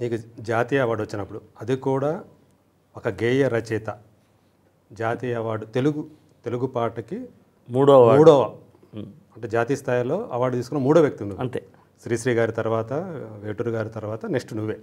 నీకు జాతీయ అవార్డు వచ్చినప్పుడు అది కూడా ఒక గేయ రచయిత జాతీయ అవార్డు తెలుగు తెలుగు పాటకి మూడో అవార్డు. మూడవ అంటే జాతీయ స్థాయిలో అవార్డు తీసుకున్న మూడో వ్యక్తి నువ్వు అంతే శ్రీశ్రీ గారి తర్వాత వేటూరు గారి తర్వాత నెక్స్ట్ నువ్వే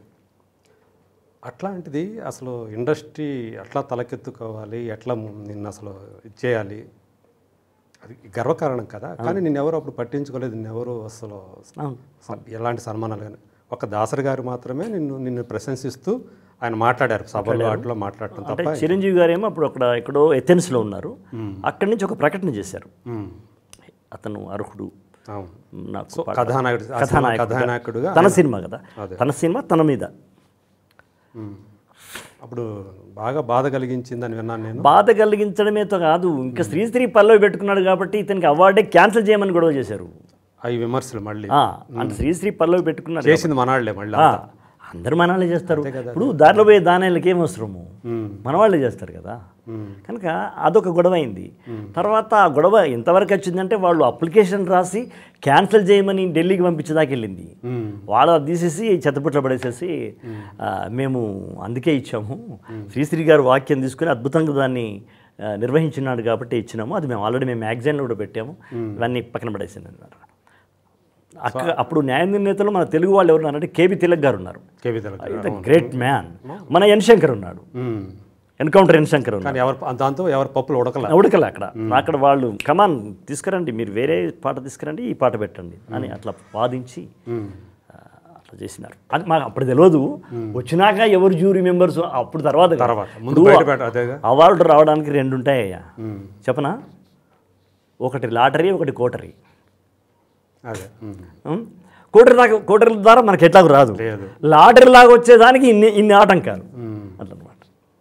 అట్లాంటిది అసలు ఇండస్ట్రీ ఎట్లా తలకెత్తుకోవాలి ఎట్లా నిన్ను అసలు ఇచ్చేయాలి అది గర్వకారణం కదా కానీ నిన్నెవరు అప్పుడు పట్టించుకోలేదు నిన్నెవరు అసలు అవును. స- ఎలాంటి సన్మానాలు కానీ ఒక దాసరి గారు మాత్రమే నిన్ను నిన్ను ప్రశంసిస్తూ ఆయన మాట్లాడారు సభలో వాటిలో మాట్లాడటం అంటే తప్ప చిరంజీవి గారేమో అప్పుడు అక్కడ ఎక్కడో ఎథెన్స్లో ఉన్నారు అక్కడి నుంచి ఒక ప్రకటన చేశారు ఉమ్, అతను అర్హుడు అవును నాకు సో పాట- కథానాయకుడు ఆ సినిమా కథానాయకుడుగా. కథానాయకుడుగా తన సినిమా కదా తన సినిమా తన మీద ఉమ్. అప్పుడు బాగా బాధ కలిగించిందని విన్నాను నేను బాధ కలిగించడమే తో కాదు ఇంకా స్త్రీ స్త్రీ పల్లవి పెట్టుకున్నాడు కాబట్టి ఇతనికి అవార్డే క్యాన్సిల్ చేయమని గొడవ చేశారు అవి విమర్శలు మళ్ళీ ఆ, అంటే శ్రీ శ్రీ పల్లవి పెట్టుకున్నాడు చేసింది మనాళ్లే మళ్ళీ ఆ, అందరు మనవాళ్ళే చేస్తారు ఇప్పుడు దారిలో పోయే దానాలకి ఏం అవసరము ఉమ్, మనవాళ్ళే చేస్తారు కదా ఉమ్, కనుక అదొక గొడవ అయింది తర్వాత ఆ గొడవ ఎంతవరకు వచ్చిందంటే వాళ్ళు అప్లికేషన్ రాసి క్యాన్సిల్ చేయమని ఢిల్లీకి పంపించేదాకా వెళ్ళింది ఉమ్, వాళ్ళు అది తీసేసి చెత్తపుట్లో పడేసేసి ఆ, మేము అందుకే ఇచ్చాము శ్రీశ్రీ గారు వాక్యం తీసుకుని అద్భుతంగా దాన్ని ఆ, నిర్వహించినాడు కాబట్టి ఇచ్చినాము అది మేము ఆల్రెడీ మేము మ్యాగజైన్లో కూడా పెట్టాము ఇవన్నీ పక్కన పడేసింది అన్నారు అక్క అప్పుడు న్యాయ నిర్ణేతలు మన తెలుగు వాళ్ళు ఎవరు ఉన్నారంటే కేబి తిలక్ గారు ఉన్నారు కేవీ తెలక గ్రేట్ మ్యాన్ మన ఎన్ శంకర్ ఉన్నాడు ఉమ్. ఎన్కౌంటర్ ఎన్ శంకర్ ఉన్నాడు కానీ ఎవరు దాంతో ఎవరి పప్పులు ఉడకల ఉడకలే అక్కడ అక్కడ వాళ్ళు కమాన్ తీసుకురండి మీరు వేరే పాట తీసుకురండి ఈ పాట పెట్టండి అని అట్లా వాదించి ఉమ్, ఆ, అట్లా చేసినారు అది మాకు అప్పుడు తెలియదు వచ్చినాక ఎవరు జ్యూరీ మెంబర్స్ అప్పుడు తర్వాత కాదు. తర్వాత ముందు బయట పెట్ట అదేగా అవార్డు రావడానికి రెండు ఉంటాయ్యా ఉమ్, చెప్పనా ఒకటి లాటరీ ఒకటి కోటరీ అదే ఉమ్, ఉం? కోటరీ దాకా కోటరీ ద్వారా మనకి ఎట్లాగూ రాదు లేదు లాటరీ లాగా వచ్చేదానికి ఇన్ని ఇన్ని ఆటంకాలు ఉమ్. అట్లా అనమాట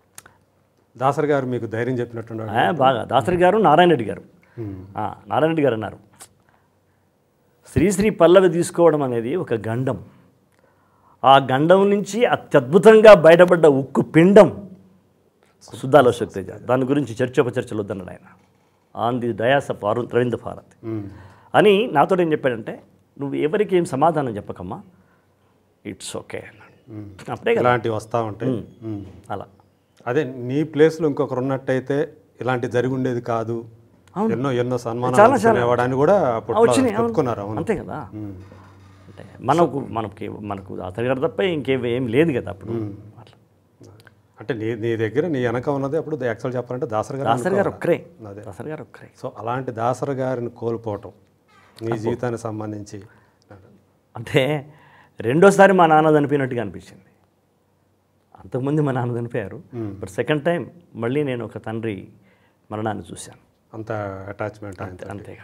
దాసరి గారు మీకు ధైర్యం చెప్పినట్టున్నాడు ఆ, బాగా దాసరి గారు నారాయణ రెడ్డి గారు ఉమ్, ఆ, నారాయణ రెడ్డి గారు అన్నారు శ్రీశ్రీ పల్లవి తీసుకోవడం అనేది ఒక గండం ఆ గండం నుంచి అత్యద్భుతంగా బయటపడ్డ ఉక్కు పిండం సుద్దాలో శక్తిజ దాని గురించి చర్చోపచర్చలు వద్దన్నాడు ఆయన on the dais of Arun Ravindra Bharat um, అని నాతో ఏం చెప్పాడంటే నువ్వు ఎవరికి ఏం సమాధానం చెప్పకమ్మా ఇట్స్ ఓకే అన్నాడు ఉమ్. అప్పుడే కదా ఇలాంటివి వస్తూ ఉంటాయి ఉమ్. అలా అదే నీ ప్లేస్లో ఇంకొకరు ఉన్నట్టయితే ఇలాంటి జరిగి ఉండేది కాదు ఎన్నో ఎన్నో సన్మానాలు అందుకునేవాడని కూడా అప్పట్లో వచ్చినాయి, అవును. చెప్పుకున్నారు అవును అంతే కదా ఉమ్, అంటే మనకు మనకి మనకు అతని గారు తప్ప ఇంకేం ఏం లేదు కదా అప్పుడు అట్లా అంటే నీ నీ దగ్గర నీ వెనక ఉన్నది అప్పుడు యాక్చువల్ చెప్పాలంటే దాసరి గారు దాసరి గారు ఒక్కరే అదే. దాసరి గారు ఒక్కరే సో అలాంటి దాసరి గారిని కోల్పోవటం నీ జీవితానికి సంబంధించి అంటే రెండోసారి మా నాన్న చనిపోయినట్టుగా అనిపించింది అంతకుముందు మా నాన్న చనిపోయారు బట్ సెకండ్ టైం మళ్ళీ నేను ఒక తండ్రి మరణాన్ని చూశాను అంత అటాచ్మెంట్ ఆయన అంతేగా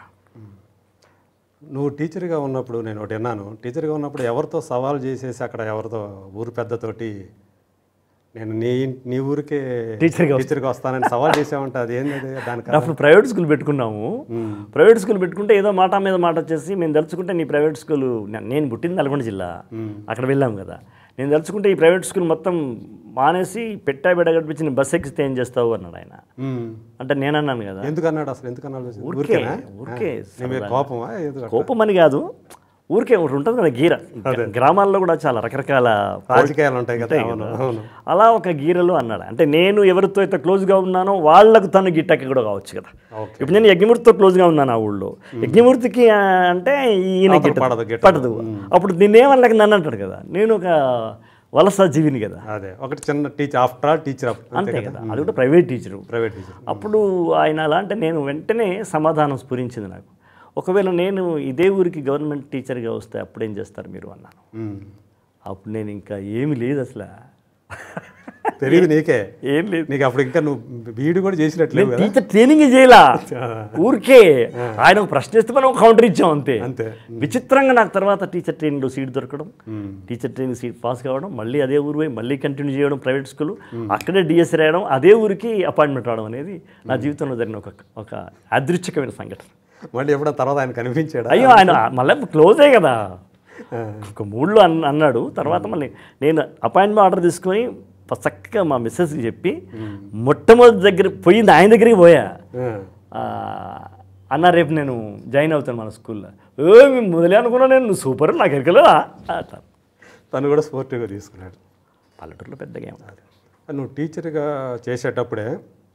నువ్వు టీచర్గా ఉన్నప్పుడు నేను ఒకటి విన్నాను టీచర్గా ఉన్నప్పుడు ఎవరితో సవాల్ చేసేసి అక్కడ ఎవరితో ఊరు పెద్దతోటి నేను నీ నీ ఊరికే టీచర్గా టీచర్గా వస్తానని సవాల్ చేసామంటే అది ఏంది అది? దానికి అప్పుడు ప్రైవేట్ స్కూల్ పెట్టుకున్నాము ప్రైవేట్ స్కూల్ పెట్టుకుంటే ఏదో మాట మీద మాట వచ్చేసి మేము తలుచుకుంటే నీ ప్రైవేట్ స్కూల్ నేను పుట్టింది నల్గొండ జిల్లా అక్కడ వెళ్ళాం కదా నేను తలుచుకుంటే ఈ ప్రైవేట్ స్కూల్ మొత్తం మానేసి పెట్టా బిడ్డ గడిపించి నేను బస్ ఎక్కిస్తే ఏం చేస్తావు అన్నాడు ఆయన ఉమ్. అంటే నేను అన్నాను కదా ఎందుకు అన్నాడు అసలు ఎందుకు అన్నాడు ఊరికే ఊరికేనా ఊరికే నీ మీద కోపమా ఎందుకు కోపం అని కాదు ఊరికే ఒకటి ఉంటుంది కదా గీర గ్రామాల్లో కూడా చాలా రకరకాల రాజకీయాలు ఉంటాయి కదా అవును అవును అలా ఒక గీరలో అన్నాడు అంటే నేను ఎవరితో అయితే క్లోజ్గా ఉన్నానో వాళ్ళకు తను గిట్టక కూడా కావచ్చు కదా ఓకే. ఇప్పుడు నేను యజ్ఞమూర్తితో క్లోజ్గా ఉన్నాను ఆ ఊళ్ళో యజ్ఞమూర్తికి ఆ, అంటే ఈయన అతను గిట్టదు, పడదు, గిట్టదు. పడదు అప్పుడు దీన్నేమనలేక నన్ను అంటాడు కదా నేను ఒక వలస జీవిని కదా అదే ఒకటి చిన్న టీచర్ ఆఫ్టర్ ఆల్ టీచర్ అంతే కదా అది కూడా ప్రైవేట్ టీచరు ప్రైవేట్ టీచర్ అప్పుడు ఆయన అలా అంటే నేను వెంటనే సమాధానం స్ఫురించింది నాకు ఒకవేళ నేను ఇదే ఊరికి గవర్నమెంట్ టీచర్గా వస్తే అప్పుడేం చేస్తారు మీరు అన్నాను అప్పుడు నేను ఇంకా ఏమీ లేదు అసలు తెలియదు నీకే ఏం లేదు నీకు అప్పుడు ఇంకా నువ్వు బీఈడి కూడా చేసినట్లేవు కదా టీచర్ ట్రైనింగ్ చేయలా ఊరికే ఆయన ఒక ప్రశ్న ఇస్తే మనం కౌంటర్ ఇచ్చాం అంతే అంతే విచిత్రంగా నాకు తర్వాత టీచర్ ట్రైనింగ్లో సీట్ దొరకడం టీచర్ ట్రైనింగ్ సీట్ పాస్ కావడం మళ్ళీ అదే ఊరు పోయి మళ్ళీ కంటిన్యూ చేయడం ప్రైవేట్ స్కూల్ అక్కడే డిఎస్సీ రాయడం అదే ఊరికి అపాయింట్మెంట్ రావడం అనేది నా జీవితంలో జరిగిన ఒక ఒక అదృశ్యకమైన సంఘటన మళ్ళీ ఎప్పుడో తర్వాత ఆయన కనిపించాడా అయ్యో ఆయన మళ్ళీ క్లోజే కదా ఒక మూడులో అన్ అన్నాడు తర్వాత మళ్ళీ నేను అపాయింట్మెంట్ ఆర్డర్ తీసుకొని ఫ- చక్కగా మా మిస్సెస్కి చెప్పి మొట్టమొదటి దగ్గర పోయింది ఆయన దగ్గరికి పోయా ఆ. ఆ, అన్న రేపు నేను జాయిన్ అవుతాను మన స్కూల్లో ఏ మేము మొదలే అనుకున్నా నేను నువ్వు సూపర్ నాకు ఎరకలేదా తను కూడా స్పోర్టివ్గా తీసుకున్నాడు పల్లెటూరులో పెద్దగా ఏం ఉండదు. నువ్వు టీచర్గా చేసేటప్పుడే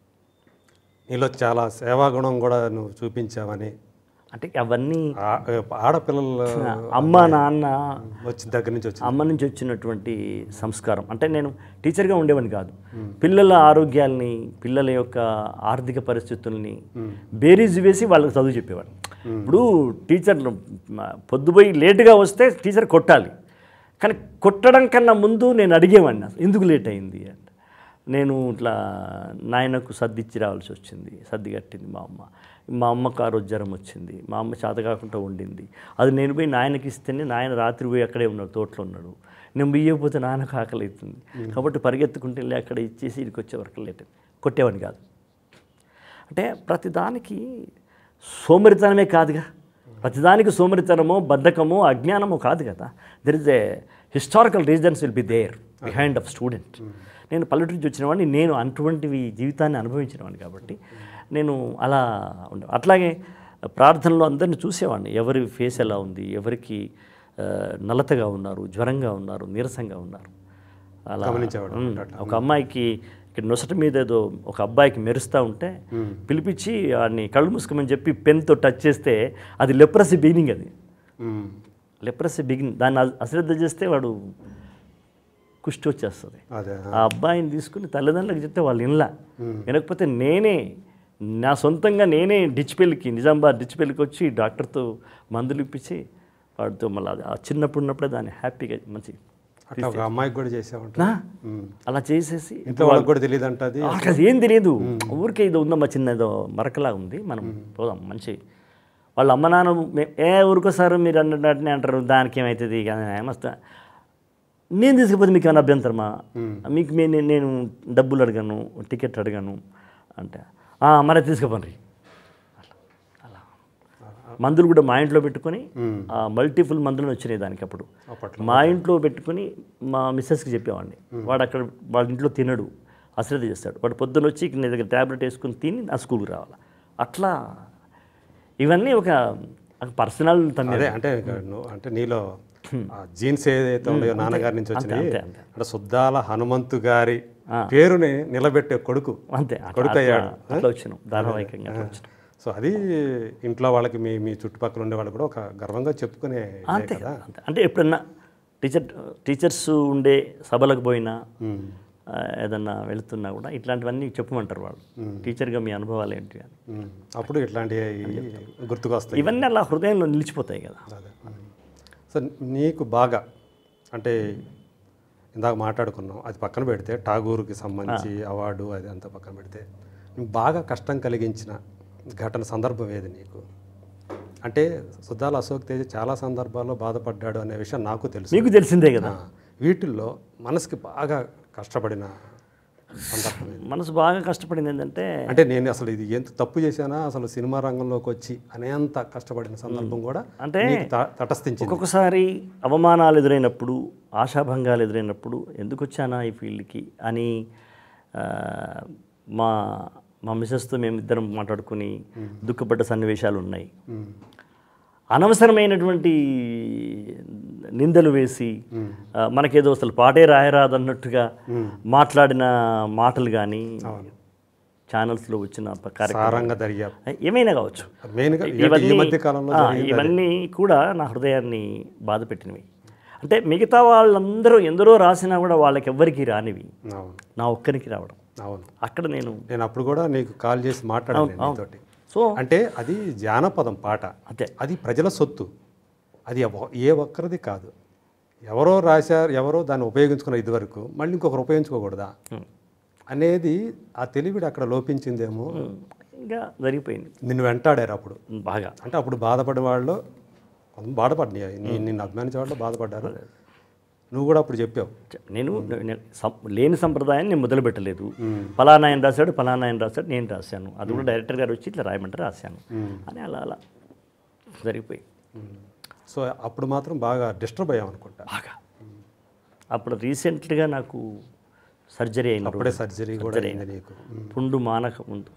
నీలో చాలా సేవాగుణం కూడా నువ్వు చూపించావని అంటే అవన్నీ ఆ- ఆడపిల్లలు అమ్మ నాన్న వచ్చిన దగ్గర నుంచి వచ్చింది అమ్మ నుంచి వచ్చినటువంటి సంస్కారం అంటే నేను టీచర్గా ఉండేవాడిని కాదు పిల్లల ఆరోగ్యాల్ని పిల్లల యొక్క ఆర్థిక పరిస్థితుల్ని బేరీజ్ వేసి వాళ్ళకి చదువు చెప్పేవాడు ఇప్పుడు టీచర్లు మ- పొద్దుపోయి లేటుగా వస్తే టీచర్ కొట్టాలి కానీ కొట్టడం కన్నా ముందు నేను అడిగేవాడిని అసలు ఎందుకు లేట్ అయింది అంటే నేను ఇట్లా నాయనకు సర్ది ఇచ్చి రావాల్సి వచ్చింది సర్ది కట్టింది మా అమ్మ మా అమ్మకు ఆ రోజు జ్వరం వచ్చింది మా అమ్మ చేత కాకుండా ఉండింది అది నేను పోయి నాయనకి ఇస్తేనే నాయన రాత్రి పోయి అక్కడే ఉన్నాడు తోటలో ఉన్నాడు నేను బియ్యకపోతే నాన్నకు ఆకలి అవుతుంది కాబట్టి పరిగెత్తుకుంటే వెళ్ళి అక్కడ ఇచ్చేసి ఇక్కడికి వచ్చే వరకు లేట్ అయింది. కొట్టేవాడిని కాదు అంటే ప్రతిదానికి సోమరితనమే కాదుగా ప్రతిదానికి సోమరితనమో బద్ధకమో అజ్ఞానమో కాదు కదా there is a historical reasons will be there behind of student నేను పల్లెటూరు నుంచి వచ్చిన వాడిని నేను అటువంటివి జీవితాన్ని అనుభవించిన వాడిని కాబట్టి నేను అలా ఉండే అట్లాగే ప్రార్థనలో అందరిని చూసేవాడిని ఎవరి ఫేస్ ఎలా ఉంది ఎవరికి ఆ, నలతగా ఉన్నారు జ్వరంగా ఉన్నారు నీరసంగా ఉన్నారు అలా గమనించేవాడు ఉమ్, ఒక అమ్మాయికి ఇక్కడ నొసటి మీద ఏదో ఒక అబ్బాయికి మెరుస్తూ ఉంటే పిలిపించి వాడిని కళ్ళు మూసుకోమని చెప్పి పెన్తో టచ్ చేస్తే అది లెప్రసీ బిగినింగ్ అది ఉమ్. లెప్రసీ బిగిన్ దాన్ని అ- అశ్రద్ధ చేస్తే వాడు కుష్టి వచ్చేస్తుంది అదే ఆ అబ్బాయిని తీసుకుని తల్లిదండ్రులకు చెప్తే వాళ్ళు వినలా వినకపోతే నేనే నా సొంతంగా నేనే డిచ్పెల్లికి నిజామాబాద్ డిచ్పెల్లికి వచ్చి డాక్టర్తో మందులు ఇప్పించి వాడితో మళ్ళీ అది ఆ చిన్నప్పుడు ఉన్నప్పుడే దాన్ని హ్యాపీగా మంచి అట్లా ఒక అమ్మాయికి కూడా చేసావంట నా? అలా చేసేసి ఇంట్లో వాళ్ళకి కూడా తెలియదు అంట అది వాళ్ళకి అది ఏం తెలియదు ఊరికే ఇది ఉందమ్మా చిన్న ఏదో మరకలా ఉంది మనం పోదాం మంచి వాళ్ళ అమ్మ నాన్న మే- ఏ ఊరికోసారి మీరు అన్నట్టునే అంటారు దానికి ఏమవుతుంది కానీ ఏమొస్తా నేను తీసుకుపోతే మీకు ఏమైనా అభ్యంతరమా మీకు మే- నేను- నేను డబ్బులు అడగాను టికెట్ అడగాను అంటే "ఆ, మరే తీసుకుపోండి అట్లా అలా మందులు కూడా మా ఇంట్లో పెట్టుకొని ఆ మల్టిపుల్ మందులు వచ్చినాయి దానికి అప్పుడు అప్పట్లో మా ఇంట్లో పెట్టుకుని మా మిస్సెస్కి చెప్పేవాడిని వాడు అక్కడ వాళ్ళ ఇంట్లో తినడు అశ్రద్ధ చేస్తాడు వాడు పొద్దున్న వచ్చి ఇక్కడ నీ దగ్గర ట్యాబ్లెట్ వేసుకుని తిని నా స్కూల్కి రావాలి అట్లా ఇవన్నీ ఒక పర్సనల్ తమ్మి అదే అంటే ఇక నువ్వు అంటే నీలో జీన్స్ ఏదైతే ఉన్నాయో నాన్నగారి నుంచి వచ్చినాయి అంతే, అంతే. అంటే సుద్దాల హనుమంతు గారి పేరుని నిలబెట్టే కొడుకు అంతే అట్లా- కొడుకు అట్లా- అయ్యాడు అట్లా వచ్చినాం ధారావాహికంగా అట్లా వచ్చినాం సో అది ఇంట్లో వాళ్ళకి మీ మీ చుట్టుపక్కల ఉండే వాళ్ళు కూడా ఒక గర్వంగా చెప్పుకునే ఇదే అంతే కదా అంతే అంటే ఎప్పుడన్నా టీచర్ టీచర్స్ ఉండే సభలకు పోయినా ఉమ్. ఆ, ఏదన్నా వెళుతున్నా కూడా ఇట్లాంటివన్నీ చెప్పమంటారు వాళ్ళు టీచర్గా మీ అనుభవాలు ఏంటి అని ఉమ్. అప్పుడు ఇట్లాంటివి గుర్తుకొస్తాయి ఇవన్నీ అలా హృదయంలో నిలిచిపోతాయి కదా అదే సో నీకు బాగా అంటే ఇందాక మాట్లాడుకున్నాం అది పక్కన పెడితే ఠాగూర్కి సంబంధించి అవార్డు అది అంతా పక్కన పెడితే నీకు బాగా కష్టం కలిగించిన ఘటన సందర్భం ఏది నీకు అంటే సుద్దాల అశోక్ తేజ్ చాలా సందర్భాల్లో బాధపడ్డాడు అనే విషయం నాకు తెలుసు మీకు తెలిసిందే కదా ఆ, వీటిల్లో మనసుకి బాగా కష్టపడిన సందర్భం ఏది? మనసు బాగా కష్టపడింది ఏంటంటే అంటే నేను అసలు ఇది ఎంత తప్పు చేశానా అసలు సినిమా రంగంలోకి వచ్చి అనేంత కష్టపడిన సందర్భం కూడా అంటే నీకు త- తటస్థించింది ఒక్కొక్కసారి అవమానాలు ఎదురైనప్పుడు ఆశాభంగాలు ఎదురైనప్పుడు ఎందుకు వచ్చానా ఈ ఫీల్డ్కి అని ఆ, మా మా మిసెస్తో మేము ఇద్దరం మాట్లాడుకుని దుఃఖపడ్డ సన్నివేశాలు ఉన్నాయి ఉమ్. అనవసరమైనటువంటి నిందలు వేసి ఆ, మనకేదో అసలు పాటే రాయరాదు అన్నట్టుగా మాట్లాడిన మాటలు కానీ ఛానల్స్లో వచ్చిన ప- కార్యక్రమం సారంగా దర్యాప్తు ఏమైనా కావచ్చు మెయిన్గా ఈ మధ్య కాలంలో ఆ, ఇవన్నీ కూడా నా హృదయాన్ని బాధ పెట్టినవి అంటే మిగతా వాళ్ళందరూ ఎందరో రాసినా కూడా వాళ్ళకి ఎవ్వరికి రానివి అవును నా ఒక్కరికి రావడం అవును అక్కడ నేను నేను అప్పుడు కూడా నీకు కాల్ చేసి మాట్లాడాను నేను నీతోటి సో అంటే అది జానపదం పాట అంతే అది ప్రజల సొత్తు అది ఎవ- ఏ ఒక్కరిది కాదు ఎవరో రాశారు ఎవరో దాన్ని ఉపయోగించుకున్న ఇదివరకు మళ్ళీ ఇంకొకరు ఉపయోగించుకోకూడదా అనేది ఆ తెలివిడి అక్కడ లోపించిందేమో ఇంకా జరిగిపోయింది నిన్ను వెంటాడారు అప్పుడు బాగా అంటే అప్పుడు బాధపడిన వాళ్ళు కొంత బాధపడినాయి నీ నిన్ను అభిమానించే వాళ్ళు బాధపడ్డారు నువ్వు కూడా అప్పుడు చెప్పావు నేను నేను సం- లేని సంప్రదాయాన్ని నేను మొదలు పెట్టలేదు ఫలానా ఆయన రాశాడు ఫలానా ఆయన రాశాడు నేను రాశాను అది కూడా డైరెక్టర్ గారు వచ్చి ఇట్లా రాయమంటే రాశాను అని అలా అలా జరిగిపోయి సో అప్పుడు మాత్రం బాగా డిస్టర్బ్ అయ్యాం అనుకుంటా బాగా అప్పుడు రీసెంట్గా నాకు సర్జరీ అయిన అప్పుడే సర్జరీ కూడా అయింది నీకు పుండు మానక ముందు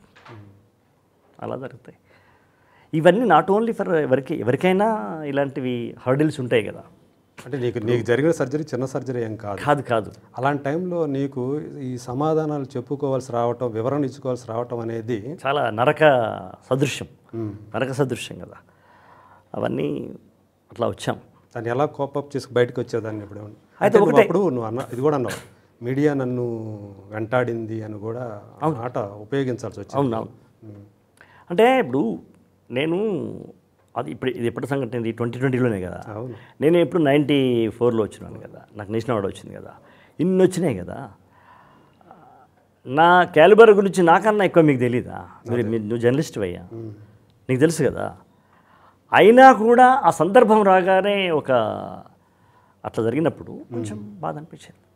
అలా జరుగుతాయి ఇవన్నీ నాట్ ఓన్లీ ఫర్ ఎవరికి ఎవరికైనా ఇలాంటివి హర్డిల్స్ ఉంటాయి కదా అంటే నీకు నీకు జరిగిన సర్జరీ చిన్న సర్జరీ ఏం కాదు కాదు కాదు అలాంటి టైంలో నీకు ఈ సమాధానాలు చెప్పుకోవాల్సి రావటం వివరణ ఇచ్చుకోవాల్సి రావటం అనేది చాలా నరక సదృశ్యం మ్మ్. నరక సదృశ్యం కదా అవన్నీ అట్లా వచ్చాం దాన్ని ఎలా కోపప్ చేసుకు బయటకు వచ్చేదాన్ని ఇప్పుడు అయితే అయితే నువ్వు ఒకటే- అప్పుడు నువ్వు అన్న ఇది కూడా అన్నావు మీడియా నన్ను వెంటాడింది అని కూడా ఆ మాట ఉపయోగించాల్సి వచ్చింది అవును అవును అంటే ఇప్పుడు నేను అది ఇప్పుడు ఇది ఎప్పటి సంఘటన ఇది ట్వంటీ ట్వంటీలోనే కదా అవును నేను ఎప్పుడు నైంటీ ఫోర్లో వచ్చినాను కదా నాకు నేషనల్ అవార్డు వచ్చింది కదా ఇన్ని వచ్చినాయి కదా నా క్యాలిబర్ గురించి నాకన్నా ఎక్కువ మీకు తెలీదా మీరు మీరు- నువ్వు జర్నలిస్ట్ అయ్యా నీకు తెలుసు కదా అయినా కూడా ఆ సందర్భం రాగానే ఒక అట్లా జరిగినప్పుడు కొంచెం బాధ అనిపించింది